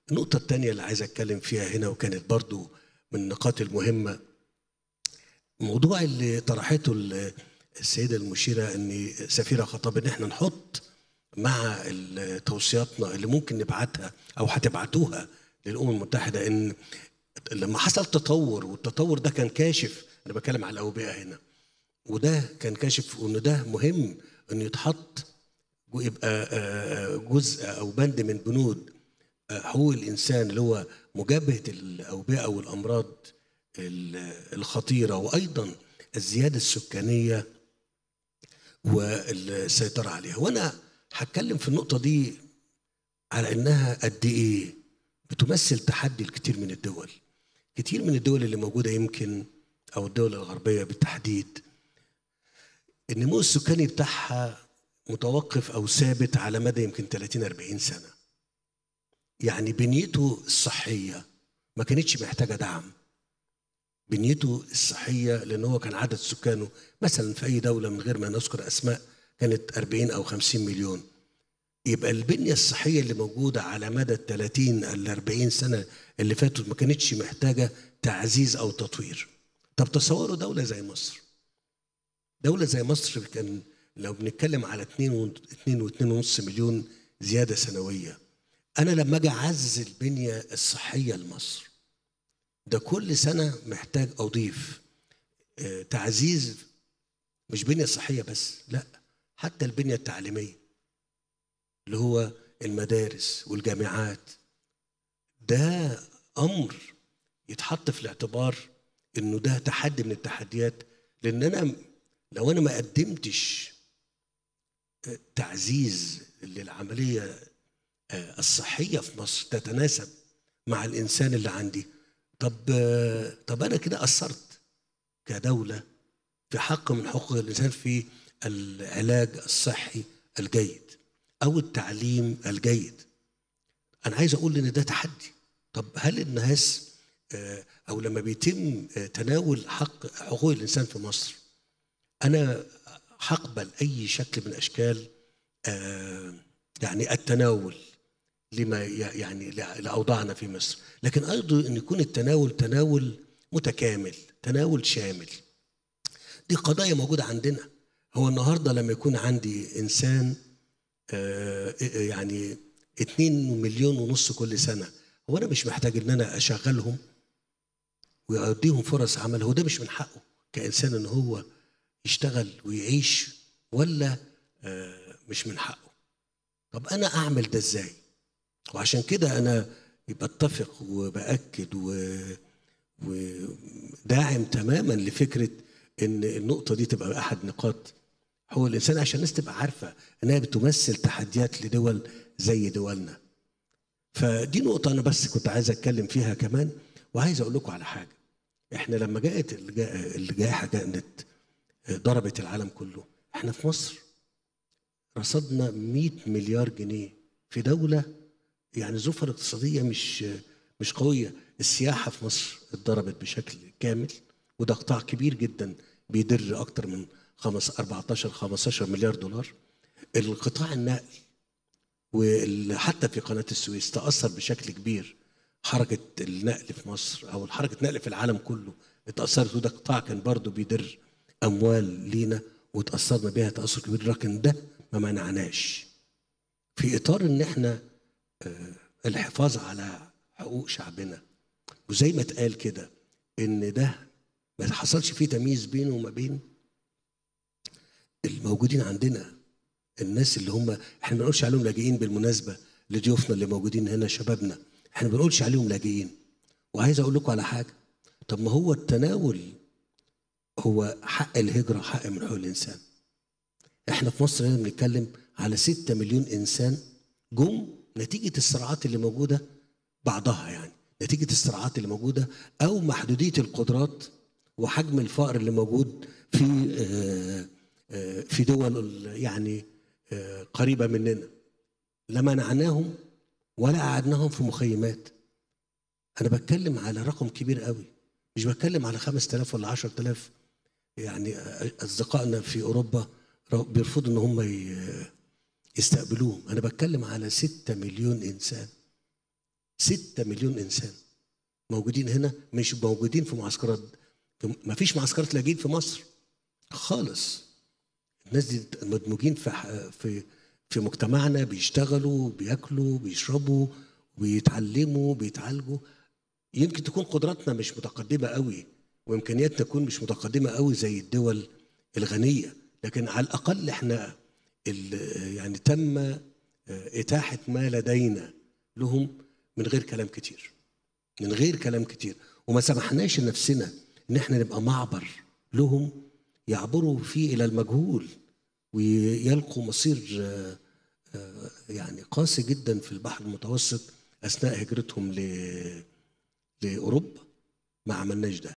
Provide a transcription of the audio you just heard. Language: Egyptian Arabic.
النقطة الثانية اللي عايز أتكلم فيها هنا وكانت برضو من النقاط المهمة الموضوع اللي طرحته ال- السيدة المشيرة إن سفيرة خطاب إن إحنا نحط مع ال- توصياتنا اللي ممكن نبعتها أو هتبعتوها للأمم المتحدة إن لما حصل تطور والتطور ده كان كاشف أنا بتكلم على الأوبئة هنا وده كان كاشف إن ده مهم إنه يتحط ويبقى آه، جزء او بند من بنود آه، حقوق الانسان اللي هو مجابهه الاوبئه والامراض ال- الخطيره وايضا الزياده السكانيه والسيطره عليها وانا هتكلم في النقطه دي على انها قد ايه بتمثل تحدي لكثير من الدول كتير من الدول اللي موجوده يمكن او الدول الغربيه بالتحديد النمو السكاني بتاعها متوقف او ثابت على مدى يمكن 30 40 سنه يعني بنيته الصحيه ما كانتش محتاجه دعم بنيته الصحيه لان هو كان عدد سكانه مثلا في اي دوله من غير ما نذكر اسماء كانت 40 او 50 مليون يبقى البنيه الصحيه اللي موجوده على مدى ال 30 ال 40 سنه اللي فاتوا ما كانتش محتاجه تعزيز او تطوير طب تصوروا دوله زي مصر دولة زي مصر كان لو بنتكلم على 2 2 و2.5 مليون زيادة سنوية أنا لما أجي أعزز البنية الصحية لمصر ده كل سنة محتاج أضيف آه، تعزيز مش بنية صحية بس لا حتى البنية التعليمية اللي هو المدارس والجامعات ده أمر يتحط في الاعتبار إنه ده تحدي من التحديات لأن أنا لو انا ما قدمتش تعزيز للعمليه الصحيه في مصر تتناسب مع الانسان اللي عندي طب طب انا كده قصرت كدوله في حق من حقوق الانسان في العلاج الصحي الجيد او التعليم الجيد انا عايز اقول ان ده تحدي طب هل الناس او لما بيتم تناول حق حقوق الانسان في مصر انا هقبل اي شكل من اشكال آه، يعني التناول لما ي- يعني ل- لاوضاعنا في مصر لكن ايضا ان يكون التناول تناول متكامل تناول شامل دي قضايا موجوده عندنا هو النهارده لما يكون عندي انسان آه، يعني اتنين مليون ونص كل سنه هو انا مش محتاج ان انا اشغلهم ويديهم فرص عمل هو ده مش من حقه كانسان ان هو يشتغل ويعيش ولا آه، مش من حقه طب انا اعمل ده ازاي وعشان كده انا بتفق وباكد و وداعم تماما لفكره ان النقطه دي تبقى احد نقاط حقوق الانسان عشان الناس تبقى عارفه انها بتمثل تحديات لدول زي دولنا فدي نقطه انا بس كنت عايز اتكلم فيها كمان وعايز اقول لكم على حاجه احنا لما جاءت الجا- الجائحه كانت ضربت العالم كله احنا في مصر رصدنا 100 مليار جنيه في دولة يعني ظروفها الاقتصادية مش مش قوية السياحة في مصر اتضربت بشكل كامل وده قطاع كبير جدا بيدر أكتر من خمس 14 15 مليار دولار القطاع النقل وحتى في قناة السويس تأثر بشكل كبير حركة النقل في مصر أو حركة النقل في العالم كله اتأثرت وده قطاع كان برضه بيدر أموال لينا وتأثرنا بيها تأثر كبير لكن ده ما منعناش في إطار إن إحنا آه، الحفاظ على حقوق شعبنا وزي ما اتقال كده إن ده ما حصلش فيه تمييز بينه وما بين الموجودين عندنا الناس اللي هم احنا ما بنقولش عليهم لاجئين بالمناسبه لضيوفنا اللي موجودين هنا شبابنا احنا ما بنقولش عليهم لاجئين وعايز اقول لكم على حاجه طب ما هو التناول هو حق الهجره حق من حقوق الانسان احنا في مصر هنا بنتكلم على 6 مليون انسان جم نتيجه الصراعات اللي موجوده بعضها يعني نتيجه الصراعات اللي موجوده او محدوديه القدرات وحجم الفقر اللي موجود في آه، آه، في دول ال- يعني آه، قريبه مننا لا منعناهم ولا قعدناهم في مخيمات انا بتكلم على رقم كبير قوي مش بتكلم على 5000 ولا 10000 يعني اصدقائنا في اوروبا بيرفضوا ان هم ي- يستقبلوهم انا بتكلم على 6 مليون انسان ستة مليون إنسان موجودين هنا مش موجودين في معسكرات ما فيش معسكرات لاجئين في مصر خالص الناس دي مدموجين في في في مجتمعنا بيشتغلوا بياكلوا بيشربوا بيتعلموا بيتعالجوا يمكن تكون قدراتنا مش متقدمه قوي وامكانياتنا تكون مش متقدمه قوي زي الدول الغنيه لكن على الاقل احنا يعني تم اتاحه ما لدينا لهم من غير كلام كتير من غير كلام كتير وما سمحناش لنفسنا ان احنا نبقى معبر لهم يعبروا فيه الى المجهول ويلقوا مصير يعني قاسي جدا في البحر المتوسط اثناء هجرتهم لاوروبا ما عملناش ده